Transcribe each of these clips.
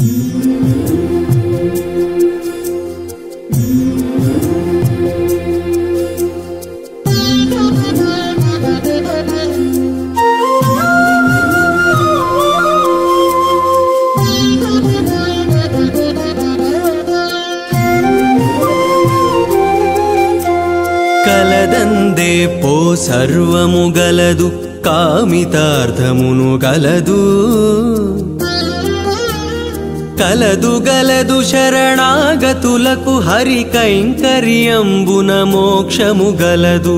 కలదందే పో సర్వము గలదు కామితార్థమును గలదు కలదు గలదు శరణాగతులకు హరి కైంకర్యంబున మోక్షము గలదు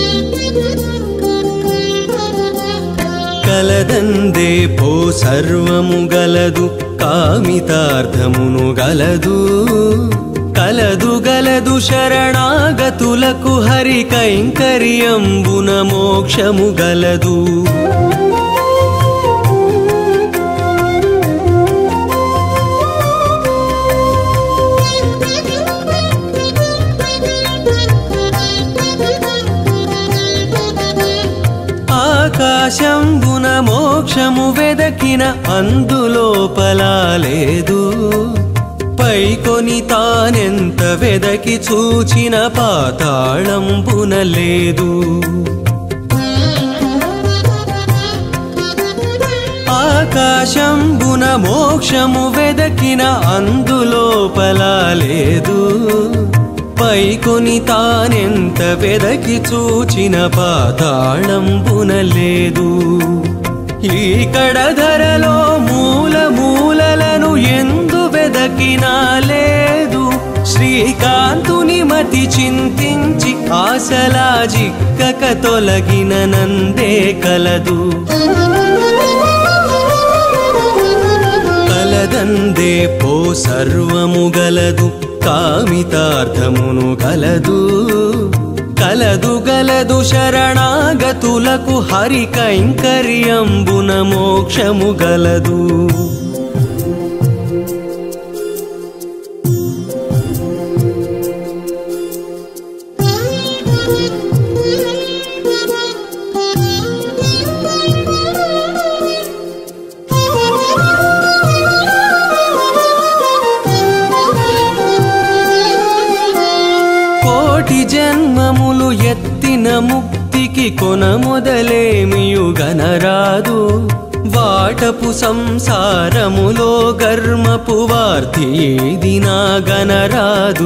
కలదందే పో సర్వము గలదు కామితార్థమును గలదు కలదు గలదు శరణాగతులకు హరి కైంకర్యంబున మోక్షము గలదు ఆకాశంబున మోక్షము వెదకిన అందులోపల లేదు పైకొని తానెంత వెదకి చూచిన పాతాళంబున లేదు ఆకాశంబున మోక్షము వెదకిన అందులోపల లేదు పైకొని తానెంత వెదకి చూచిన పాతాళంబున లేదు ఈ కడధరలో మూల మూలలను ఎందు వెదకినా లేదు శ్రీకాంతుని మతి చింతించి ఆశలా జిక్కక తొలగిన నందే కలదు కలదందే పో సర్వము గలదు కామితార్థమును గలదు కలదు గలదు శరణాగతులకు హరి కైంకర్యంబున మోక్షము గలదు కోటి జన్మములు ఎత్తిన ముక్తికి కొన మొదలేమియు గనరాదు వాటపు సంసారములో గర్మపు వార్తి ఏది నా గనరాదు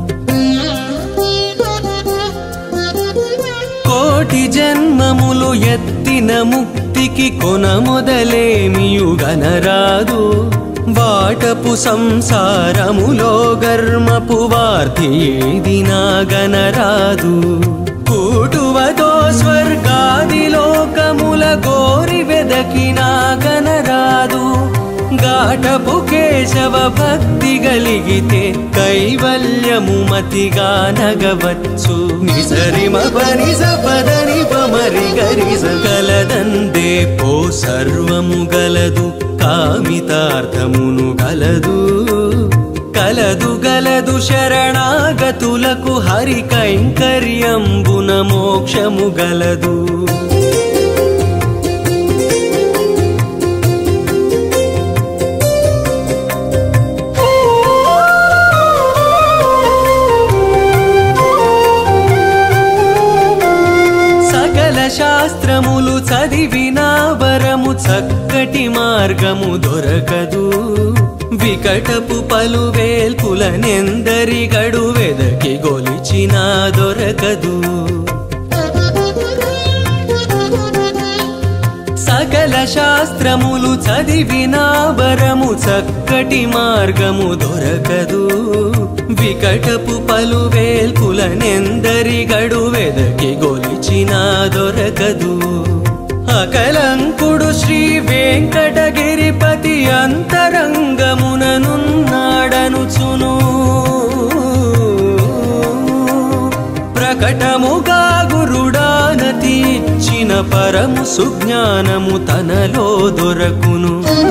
కోటి జన్మములు ఎత్తిన ముక్తికి కొన మొదలేమియు గనరాదు వాటపు సంసారములో గర్మపు వార్తి ఏది నా గనరాదు కూటువతో స్వర్గాది లోకముల గోరి వెదకినా గనరాదు గాటపు కేశవ భక్తి గలిగితే కైవల్యము మతిగా నగవచ్చు నిసరిమ పనిస పదని పమరి గరిస కలదందే పో సర్వము గలదు కామితార్థమును గలదు కలదు గలదు శరణాగతులకు హరి కైంకర్యంబున మోక్షము గలదు సకల శాస్త్రములు చదివినా వరము చక్కటి మార్గము దొరకదు వికటపు పలు వేల్పులనెందరి గడు వెదకి గొలిచినా దొరకదు సకల శాస్త్రములు చదివినా వరము చక్కటి మార్గము దొరకదు వికటపు పలు వేల్పులనెందరి గడు వెదకి గొలిచినా దొరకదు అకలంకుడు శ్రీ వెంకటగిరిపతి అంతరంగముననున్నాడనుచును ప్రకటముగా గురుడానతి ఇచ్చిన పరము సుజ్ఞానము తనలో దొరకును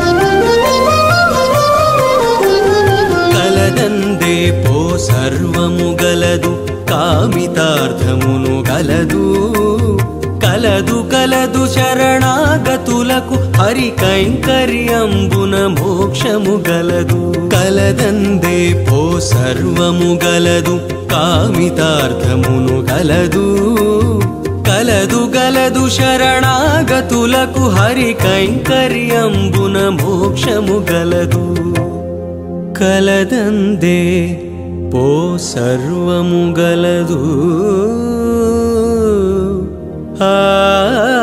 కలదందే పో సర్వము గలదు కామితార్థమును గలదు కలదు కలదు శరణాగతులకు హరి కై కైంకర్యంబున మోక్షము గలదు కలదందే పో సర్వము గలదు కామితార్థమును గలదు కలదు గలదు శరణాగతులకు హరి కైంకర్యంబున మోక్షము గలదు కలదందే పో సర్వము గలదు ఆ